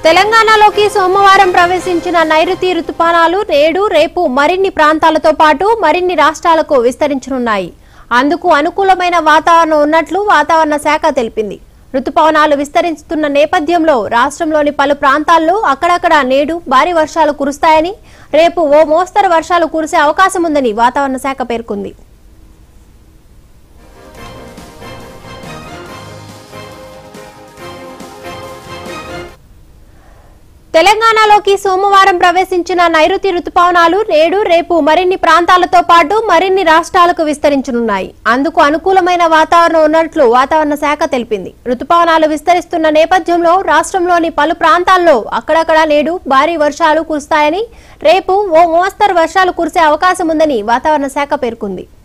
తెలంగాణలోకి సోమవారం ప్రవేశించిన నైరుతి రుతుపవనాలు నేడు రేపు మరిన్ని ప్రాంతాలతో పాటు మరిన్ని రాష్ట్రాలకు విస్తరించనున్నాయి అందుకు అనుకూలమైన వాతావరణం ఉన్నట్లు వాతావరణ శాఖ తెలిపింది రుతుపవనాలు విస్తరిస్తున్న నేపథ్యంలో రాష్ట్రంలోని పలు ప్రాంతాల్లో అక్కడక్కడ నేడు భారీ వర్షాలు కురుస్తాయని రేపు ఓ మోస్తరు వర్షాలు కురిసే అవకాశం ఉందని వాతావరణ శాఖ పేర్కొంది తెలంగాణలోకి సోమవారం ప్రవేశించిన నైరుతి రుతుపవనాలు నేడు రేపు మరిన్ని ప్రాంతాలతో పాటు మరిన్ని రాష్ట్రాలకు విస్తరించనున్నాయి అందుకు అనుకూలమైన వాతావరణం ఉన్నట్లు వాతావరణ శాఖ తెలిపింది రుతుపవనాలు విస్తరిస్తున్న నేపథ్యంలో రాష్ట్రంలోని పలు ప్రాంతాల్లో అక్కడక్కడ నేడు భారీ వర్షాలు కురుస్తాయని రేపు ఓ మోస్తరు వర్షాలు కురిసే అవకాశం ఉందని వాతావరణ శాఖ పేర్కొంది